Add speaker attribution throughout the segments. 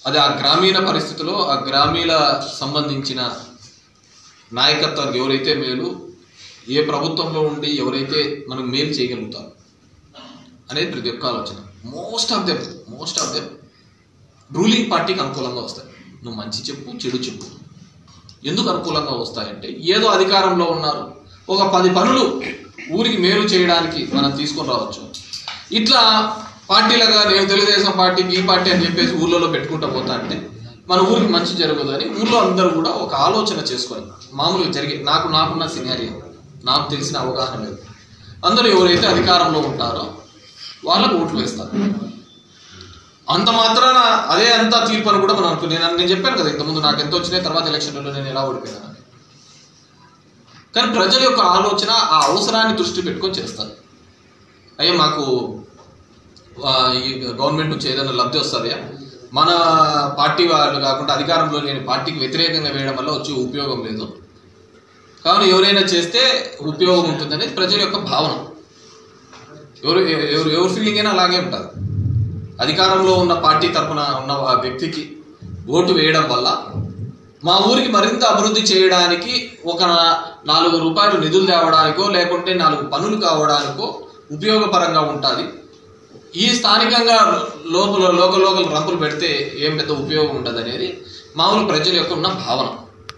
Speaker 1: అది ఆ గ్రామీణ పరిస్థితిలో ఆ గ్రామీణ సంబంధించిన నాయకత్వానికి ఎవరైతే మేలు ఏ ప్రభుత్వంలో ఉండి ఎవరైతే మనకు మేలు చేయగలుగుతారు అనేది ప్రతి ఒక్క ఆలోచన most of them most of them ruling పార్టీకి అనుకూలంగా వస్తాయి నువ్వు మంచి చెప్పు చెడు చెప్పు ఎందుకు అనుకూలంగా వస్తాయంటే ఏదో అధికారంలో ఉన్నారు ఒక పది పనులు ఊరికి మేలు చేయడానికి మనం తీసుకొని రావచ్చు ఇట్లా పార్టీలుగా నేను తెలుగుదేశం పార్టీకి ఈ పార్టీ అని చెప్పేసి ఊళ్ళలో పెట్టుకుంటూ పోతా అంటే మన ఊరికి మంచి జరగదు అని ఊళ్ళో అందరూ కూడా ఒక ఆలోచన చేసుకొని మామూలుగా జరిగే నాకు నాకున్న సినారియో నాకు తెలిసిన అవగాహన లేదు అందరూ ఎవరైతే అధికారంలో ఉంటారో వాళ్ళకు ఓట్లు వేస్తారు అంత మాత్రాన అదే అంతా తీర్పు అని కూడా మనం అనుకో నేను నేను చెప్పాను కదా ఇంతకుముందు నాకు ఎంత వచ్చినాయి తర్వాత ఎలక్షన్లలో నేను ఎలా ఓడిపోయాను కానీ ప్రజల యొక్క ఆలోచన ఆ అవసరాన్ని దృష్టి పెట్టుకొని చేస్తారు అయ్యా మాకు ఆ, ఈ గవర్నమెంట్ నుంచి ఏదైనా లబ్ధి వస్తుందా మన పార్టీ వాళ్ళు కాకుండా అధికారంలో లేని పార్టీకి వ్యతిరేకంగా వేయడం వల్ల వచ్చే ఉపయోగం లేదు కావున ఎవరైనా చేస్తే ఉపయోగం ఉంటుందనేది ప్రజల యొక్క భావన ఎవరు ఎవరు ఎవరి ఫీలింగ్ అయినా అలాగే ఉంటుంది అధికారంలో ఉన్న పార్టీ తరఫున ఉన్న ఆ వ్యక్తికి ఓటు వేయడం వల్ల మా ఊరికి మరింత అభివృద్ధి చేయడానికి ఒక నాలుగు రూపాయలు నిధులు తేవడానికో లేకుంటే నాలుగు పనులు కావడానికో ఉపయోగపరంగా ఉంటుంది ఈ స్థానికంగా లోపల లోకల్ లోకల్ రంపులు పెడితే ఏం పెద్ద ఉపయోగం ఉండదు అనేది మామూలు ప్రజల యొక్క ఉన్న భావన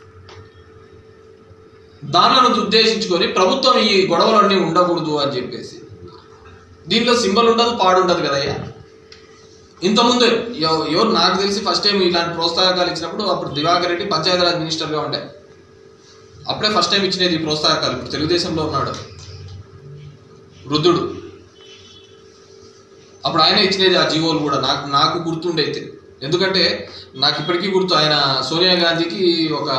Speaker 1: దానిలను ఉద్దేశించుకొని ప్రభుత్వం ఈ గొడవలన్నీ ఉండకూడదు అని చెప్పేసి దీనిలో సింబల్ ఉండదు పాడు ఉండదు కదయ్యా ఇంతకుముందు ఎవ- ఎవరు నాకు తెలిసి ఫస్ట్ టైం ఇలాంటి ప్రోత్సాహకాలు ఇచ్చినప్పుడు అప్పుడు దివాకర్ రెడ్డి పంచాయతీరాజ్ మినిస్టర్గా ఉండే అప్పుడే ఫస్ట్ టైం ఇచ్చినది ఈ ప్రోత్సాహకాలు ఇప్పుడు తెలుగుదేశంలో ఉన్నాడు వృద్ధుడు అప్పుడు ఆయన ఇచ్చినది ఆ జీవోలు కూడా నాకు నాకు గుర్తుండే అయితే ఎందుకంటే నాకు ఇప్పటికీ గుర్తు ఆయన సోనియా గాంధీకి ఒక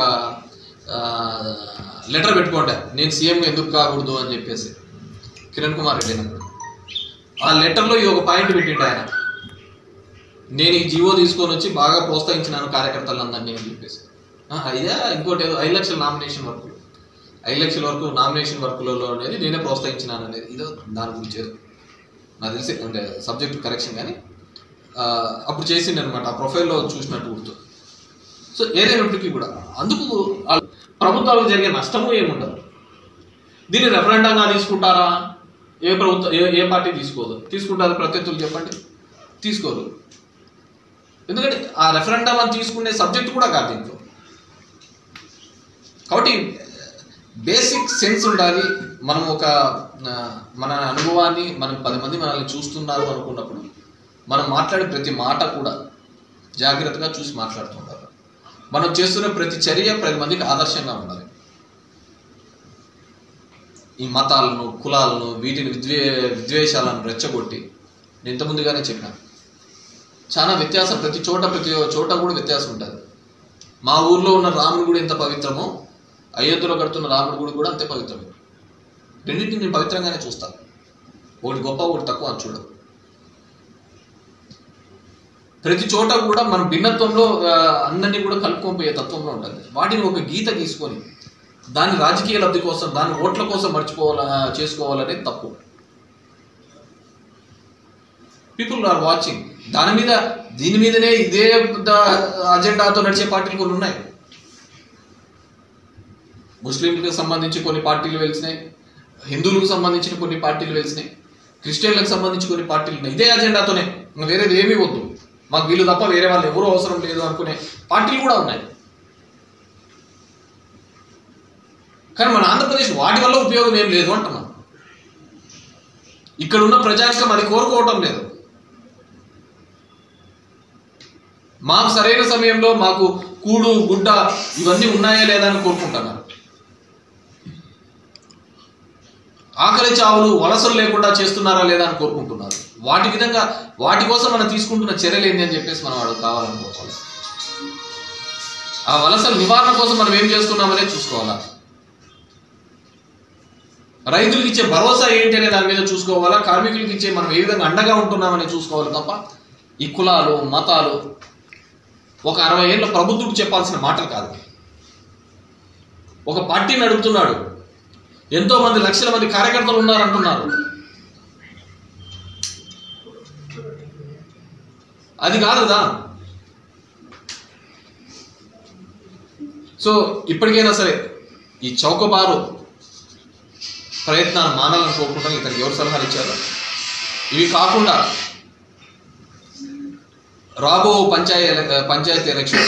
Speaker 1: లెటర్ పెట్టుకోండి నేను సీఎంగా ఎందుకు కాకూడదు అని చెప్పేసి కిరణ్ కుమార్ రెడ్డి అన్నప్పుడు ఆ లెటర్లో ఈ ఒక పాయింట్ పెట్టిండు ఆయన నేను ఈ జీవో తీసుకొని వచ్చి బాగా ప్రోత్సహించినాను కార్యకర్తలందరినీ అని చెప్పేసి ఆ, అయ్యా ఇంకోటి ఏదో ఐదు లక్షల నామినేషన్ వర్క్ ఐదు లక్షల వరకు నామినేషన్ వర్కులలో అనేది నేనే ప్రోత్సహించినాను అనేది ఇదో దాని గురించి ఏదో నాకు తెలిసి అంటే సబ్జెక్ట్ కరెక్షన్ కానీ ఆ, అప్పుడు చేసిండు అనమాట ఆ ప్రొఫైల్లో చూసినట్టు గుర్తు సో ఏదైనప్పటికీ కూడా అందుకు ఆ ప్రభుత్వాలకు జరిగే నష్టము ఏముండదు దీన్ని రెఫరెండంగా తీసుకుంటారా ఏ ప్రభుత్వం ఏ ఏ పార్టీ తీసుకోదు తీసుకుంటారు ప్రత్యర్థులు చెప్పండి తీసుకోరు ఎందుకంటే ఆ రెఫరెండం అని తీసుకునే సబ్జెక్ట్ కూడా కాదు దీంట్లో కాబట్టి బేసిక్ సెన్స్ ఉండాలి మనం ఒక ఆ, మన అనుభవాన్ని మనం పది మంది మనల్ని చూస్తున్నారు అనుకున్నప్పుడు మనం మాట్లాడే ప్రతి మాట కూడా జాగ్రత్తగా చూసి మాట్లాడుతుంటారు మనం చేస్తున్న ప్రతి చర్య పది మందికి ఆదర్శంగా ఉండాలి ఈ మతాలను కులాలను వీటిని విద్వే విద్వేషాలను రెచ్చగొట్టి నేను ఇంత ముందుగానే చెప్పినాను చాలా వ్యత్యాసం ప్రతి చోట ప్రతి చోట కూడా వ్యత్యాసం ఉంటుంది మా ఊర్లో ఉన్న రాముడి గుడి ఎంత పవిత్రమో అయోధ్యలో కడుతున్న రాముడి గుడి కూడా అంతే పవిత్రమే రెండింటిని నేను పవిత్రంగానే చూస్తాను ఒకటి గొప్ప ఒకటి తక్కువ అని చూడదు ప్రతి చోట కూడా మన భిన్నత్వంలో ఆ, అందరినీ కూడా కలుపుకొని పోయే తత్వంలో ఉంటుంది వాటిని ఒక గీత తీసుకొని దాని రాజకీయ లబ్ధి కోసం దాని ఓట్ల కోసం మర్చిపోవాల చేసుకోవాలనేది తప్పు పీపుల్ ఆర్ వాచింగ్ దాని మీద దీని మీదనే ఇదే పెద్ద అజెండాతో నడిచే పార్టీలు కొన్ని ఉన్నాయి ముస్లింలకు సంబంధించి కొన్ని పార్టీలు వెలిసినాయి హిందువులకు సంబంధించిన కొన్ని పార్టీలు వెలిసినాయి క్రిస్టియన్లకు సంబంధించి కొన్ని పార్టీలు ఉన్నాయి ఇదే అజెండాతోనే ఇంకా వేరేది ఏమీ వద్దు మాకు వీళ్ళు తప్ప వేరే వాళ్ళు ఎవరు అవసరం లేదు అనుకునే పార్టీలు కూడా ఉన్నాయి కానీ మన ఆంధ్రప్రదేశ్ వాటి వల్ల ఉపయోగం ఏం లేదు అంటున్నాం ఇక్కడ ఉన్న ప్రజానికం అది కోరుకోవటం లేదు మాకు సరైన సమయంలో మాకు కూడు గుడ్డ ఇవన్నీ ఉన్నాయా లేదా అని కోరుకుంటున్నారు ఆకలి చావులు వలసలు లేకుండా చేస్తున్నారా లేదా అని కోరుకుంటున్నారు వాటి విధంగా వాటి కోసం మనం తీసుకుంటున్న చర్యలు ఏంటి అని చెప్పేసి మనం వాడు కావాలనుకోవాలి ఆ వలసల నివారణ కోసం మనం ఏం చేస్తున్నామనేది చూసుకోవాలా రైతులకు ఇచ్చే భరోసా ఏంటి అనే దాని మీద చూసుకోవాలా కార్మికులకు ఇచ్చే మనం ఏ విధంగా అండగా ఉంటున్నామని చూసుకోవాలి తప్ప ఈ కులాలు మతాలు ఒక అరవై ఏళ్ళ ప్రభుత్వుడు చెప్పాల్సిన మాటలు కాదు ఒక పార్టీ నడుపుతున్నాడు ఎంతో మంది లక్షల మంది కార్యకర్తలు ఉన్నారంటున్నారు అది కాదు కదా సో ఇప్పటికైనా సరే ఈ చౌకబారు ప్రయత్నాన్ని మానాలనుకోకుండా ఇతనికి ఎవరు సలహాలు ఇచ్చారు ఇవి కాకుండా రాబో పంచాయతీ పంచాయతీ ఎలక్షన్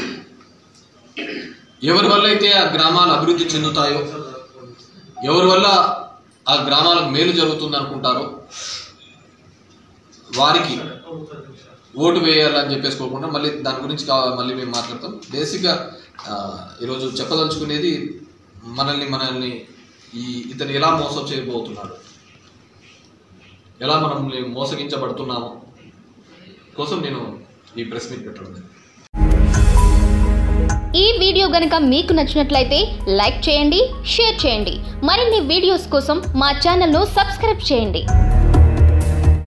Speaker 1: ఎవరి వల్ల అయితే ఆ గ్రామాలు అభివృద్ధి చెందుతాయో ఎవరి వల్ల ఆ గ్రామాలకు మేలు జరుగుతుంది అనుకుంటారో వారికి ఓటు వేయాలని చెప్పేసుకోకుండా మళ్ళీ దాని గురించి కా మళ్ళీ మేము మాట్లాడతాం బేసిక్గా ఆ, ఈరోజు చెప్పదలుచుకునేది మనల్ని మనల్ని ఈ ఇతను ఎలా మోసం చేయబోతున్నాడు ఎలా మనల్ని మోసగించబడుతున్నాము కోసం నేను ఈ ప్రెస్ మీట్ పెట్టడం జరిగింది.
Speaker 2: ఈ వీడియో గనుక మీకు నచ్చినట్లయితే లైక్ చేయండి షేర్ చేయండి మరిన్ని వీడియోస్ కోసం మా ఛానల్ను సబ్స్క్రైబ్ చేయండి